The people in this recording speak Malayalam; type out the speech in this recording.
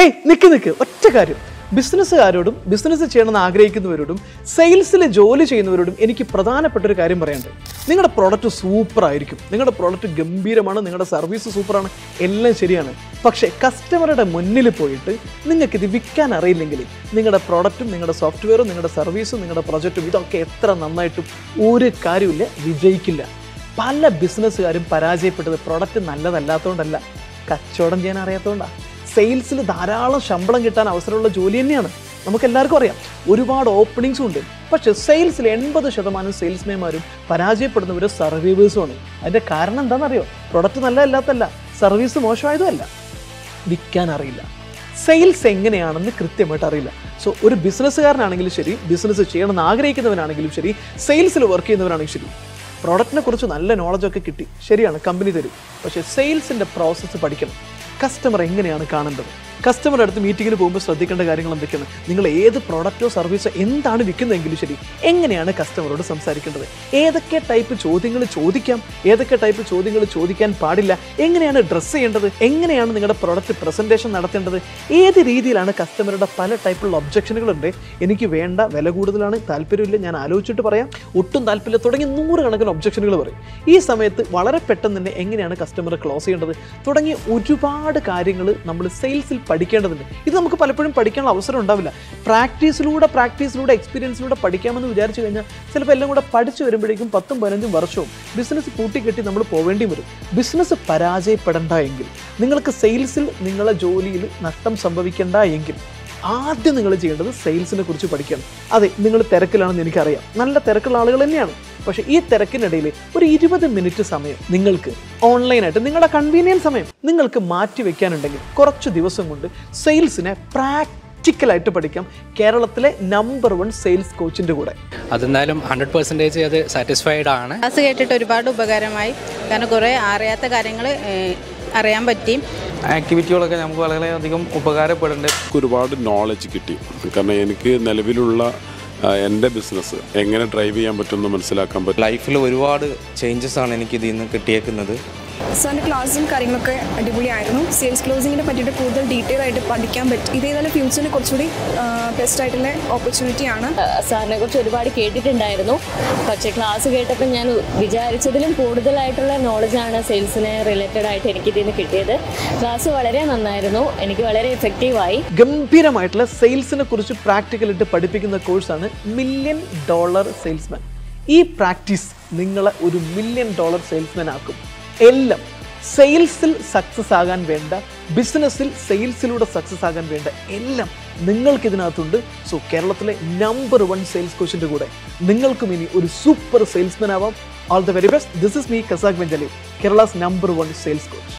ഹേയ് നിക്ക് നിക്ക് ഒറ്റ കാര്യം ബിസിനസ്സുകാരോടും ബിസിനസ് ചെയ്യണമെന്ന് ആഗ്രഹിക്കുന്നവരോടും സെയിൽസിൽ ജോലി ചെയ്യുന്നവരോടും എനിക്ക് പ്രധാനപ്പെട്ട ഒരു കാര്യം പറയാനുണ്ട് നിങ്ങളുടെ പ്രോഡക്റ്റ് സൂപ്പർ ആയിരിക്കും നിങ്ങളുടെ പ്രോഡക്റ്റ് ഗംഭീരമാണ് നിങ്ങളുടെ സർവീസ് സൂപ്പറാണ് എല്ലാം ശരിയാണ് പക്ഷേ കസ്റ്റമറുടെ മുന്നിൽ പോയിട്ട് നിങ്ങൾക്കിത് വിൽക്കാൻ അറിയില്ലെങ്കിൽ നിങ്ങളുടെ പ്രോഡക്റ്റും നിങ്ങളുടെ സോഫ്റ്റ്വെയറും നിങ്ങളുടെ സർവീസും നിങ്ങളുടെ പ്രൊജക്റ്റും ഇതൊക്കെ എത്ര നന്നായിട്ടും ഒരു കാര്യമില്ല വിജയിക്കില്ല പല ബിസിനസ്സുകാരും പരാജയപ്പെട്ടത് പ്രോഡക്റ്റ് നല്ലതല്ലാത്തതുകൊണ്ടല്ല കച്ചവടം ചെയ്യാൻ അറിയാത്തതുകൊണ്ടാണ് സെയിൽസിൽ ധാരാളം ശമ്പളം കിട്ടാൻ അവസരമുള്ള ജോലി തന്നെയാണ് നമുക്ക് എല്ലാവർക്കും അറിയാം ഒരുപാട് ഓപ്പണിങ്സും ഉണ്ട് പക്ഷേ സെയിൽസിൽ എൺപത് ശതമാനം സെയിൽസ്മാൻമാരും പരാജയപ്പെടുന്നവർ സർവൈവേഴ്സുമാണ് അതിൻ്റെ കാരണം എന്താണെന്നറിയോ പ്രൊഡക്റ്റ് നല്ലതല്ലാത്തല്ല സർവീസ് മോശമായതുമല്ല വിൽക്കാൻ അറിയില്ല സെയിൽസ് എങ്ങനെയാണെന്ന് കൃത്യമായിട്ട് അറിയില്ല സോ ഒരു ബിസിനസ്സുകാരനാണെങ്കിലും ശരി ബിസിനസ് ചെയ്യണമെന്ന് ആഗ്രഹിക്കുന്നവനാണെങ്കിലും ശരി സെയിൽസിൽ വർക്ക് ചെയ്യുന്നവരാണെങ്കിലും ശരി പ്രോഡക്റ്റിനെ കുറിച്ച് നല്ല നോളജൊക്കെ കിട്ടി ശരിയാണ് കമ്പനി തരും പക്ഷേ സെയിൽസിൻ്റെ പ്രോസസ്സ് പഠിക്കണം കസ്റ്റമർ എങ്ങനെയാണ് കാണേണ്ടത് കസ്റ്റമറുടെ അടുത്ത് മീറ്റിങ്ങിന് പോകുമ്പോൾ ശ്രദ്ധിക്കേണ്ട കാര്യങ്ങൾ എന്തൊക്കെയാണ് നിങ്ങൾ ഏത് പ്രോഡക്റ്റോ സർവീസോ എന്താണ് വിൽക്കുന്നതെങ്കിലും ശരി എങ്ങനെയാണ് കസ്റ്റമറോട് സംസാരിക്കേണ്ടത് ഏതൊക്കെ ടൈപ്പ് ചോദ്യങ്ങൾ ചോദിക്കാം ഏതൊക്കെ ടൈപ്പ് ചോദ്യങ്ങൾ ചോദിക്കാൻ പാടില്ല എങ്ങനെയാണ് ഡ്രസ്സ് ചെയ്യേണ്ടത് എങ്ങനെയാണ് നിങ്ങളുടെ പ്രോഡക്റ്റ് പ്രസൻറ്റേഷൻ നടത്തേണ്ടത് ഏത് രീതിയിലാണ് കസ്റ്റമറുടെ പല ടൈപ്പുള്ള ഒബ്ജക്ഷനുകളുണ്ട് എനിക്ക് വേണ്ട വില കൂടുതലാണ് താല്പര്യമില്ല ഞാൻ ആലോചിച്ചിട്ട് പറയാം ഒട്ടും താല്പര്യമില്ല തുടങ്ങി നൂറുകണക്കിന് ഒബ്ജക്ഷനുകൾ പറയും ഈ സമയത്ത് വളരെ പെട്ടെന്ന് തന്നെ എങ്ങനെയാണ് കസ്റ്റമറെ ക്ലോസ് ചെയ്യേണ്ടത് തുടങ്ങിയ ഒരുപാട് കാര്യങ്ങൾ നമ്മൾ സെയിൽസിൽ പഠിക്കേണ്ടതുണ്ട് ഇത് നമുക്ക് പലപ്പോഴും പഠിക്കാനുള്ള അവസരം ഉണ്ടാവില്ല പ്രാക്ടീസിലൂടെ പ്രാക്ടീസിലൂടെ എക്സ്പീരിയൻസിലൂടെ പഠിക്കാമെന്ന് വിചാരിച്ചു കഴിഞ്ഞാൽ ചിലപ്പോൾ എല്ലാം കൂടെ പഠിച്ചു വരുമ്പോഴേക്കും പത്തും പതിനഞ്ചും വർഷവും ബിസിനസ് കൂട്ടിക്കെട്ടി നമ്മൾ പോവേണ്ടി വരും ബിസിനസ് പരാജയപ്പെടണ്ട എങ്കിൽ നിങ്ങൾക്ക് സെയിൽസിൽ നിങ്ങളെ ജോലിയിൽ നഷ്ടം സംഭവിക്കേണ്ട എങ്കിൽ ആദ്യം നിങ്ങൾ ചെയ്യേണ്ടത് സെയിൽസിനെ കുറിച്ച് പഠിക്കണം അതെ നിങ്ങൾ തിരക്കിലാണെന്ന് എനിക്കറിയാം നല്ല തിരക്കുള്ള ആളുകൾ തന്നെയാണ് പക്ഷേ ഈ തിരക്കിനിടയിൽ ഒരു ഇരുപത് മിനിറ്റ് സമയം നിങ്ങൾക്ക് ഓൺലൈനായിട്ട് നിങ്ങളുടെ കൺവീനിയൻസ് സമയം നിങ്ങൾക്ക് മാറ്റി വെക്കാനുണ്ടെങ്കിൽ കുറച്ച് ദിവസം കൊണ്ട് സെയിൽസിനെ പ്രാക്ടിക്കലായിട്ട് പഠിക്കാം കേരളത്തിലെ നമ്പർ വൺ സെയിൽസ് കോച്ചിൻ്റെ കൂടെ അതെന്തായാലും ഹൺഡ്രഡ് പെർസെൻറ്റേജ് അത് സാറ്റിസ്ഫൈഡ് ആണ് ക്ലാസ് കേട്ടിട്ട് ഒരുപാട് ഉപകാരമായി കാരണം കുറേ അറിയാത്ത കാര്യങ്ങൾ അറിയാൻ പറ്റി ആക്ടിവിറ്റികളൊക്കെ നമുക്ക് വളരെയധികം ഉപകാരപ്പെടുന്നുണ്ട് എനിക്ക് ഒരുപാട് നോളജ് കിട്ടി കാരണം എനിക്ക് നിലവിലുള്ള ആ, എൻ്റെ ബിസിനസ് എങ്ങനെ ഡ്രൈവ് ചെയ്യാൻ പറ്റുമെന്ന് മനസ്സിലാക്കാൻ പറ്റും ലൈഫിൽ ഒരുപാട് ചേഞ്ചസ് ആണ് എനിക്ക് ഇതിൽ നിന്ന് കിട്ടിയേക്കുന്നത് സാറിൻ്റെ ക്ലാസ്സും കാര്യങ്ങളൊക്കെ അടിപൊളിയായിരുന്നു സെയിൽസ് ക്ലോസിങ്ങിനെ പറ്റിയിട്ട് കൂടുതൽ ഡീറ്റെയിൽ ആയിട്ട് പഠിക്കാൻ പറ്റും ഇത് ഏതായാലും ഫ്യൂച്ചറിൽ കുറച്ചുകൂടി ബെസ്റ്റ് ആയിട്ടുള്ള ഓപ്പർച്യൂണിറ്റിയാണ് സാറിനെ കുറിച്ച് ഒരുപാട് കേട്ടിട്ടുണ്ടായിരുന്നു പക്ഷേ ക്ലാസ് കേട്ടപ്പോൾ ഞാൻ വിചാരിച്ചതിലും കൂടുതലായിട്ടുള്ള നോളജാണ് സെയിൽസിന് റിലേറ്റഡ് ആയിട്ട് എനിക്ക് ഇതിൽ നിന്ന് കിട്ടിയത് ക്ലാസ് വളരെ നന്നായിരുന്നു എനിക്ക് വളരെ എഫക്റ്റീവായി ഗംഭീരമായിട്ടുള്ള സെയിൽസിനെ കുറിച്ച് പ്രാക്ടിക്കലായിട്ട് പഠിപ്പിക്കുന്ന കോഴ്സാണ് മില്യൺ ഡോളർ സെയിൽസ്മാൻ ഈ പ്രാക്ടീസ് നിങ്ങളെ ഒരു മില്യൺ ഡോളർ സെയിൽസ്മാൻ ആക്കും എല്ലാം സെയിൽസിൽ സക്സസ് ആകാൻ വേണ്ട ബിസിനസ്സിൽ സെയിൽസിലൂടെ സക്സസ് ആകാൻ വേണ്ട എല്ലാം നിങ്ങൾക്ക് ഇതിനകത്തുണ്ട് സോ കേരളത്തിലെ നമ്പർ വൺ സെയിൽസ് കോച്ചിൻ്റെ കൂടെ നിങ്ങൾക്കും ഇനി ഒരു സൂപ്പർ സെയിൽസ്മാൻ ആവാം all the very best this is me കസാഖ് ബെഞ്ചലി Kerala's number one sales coach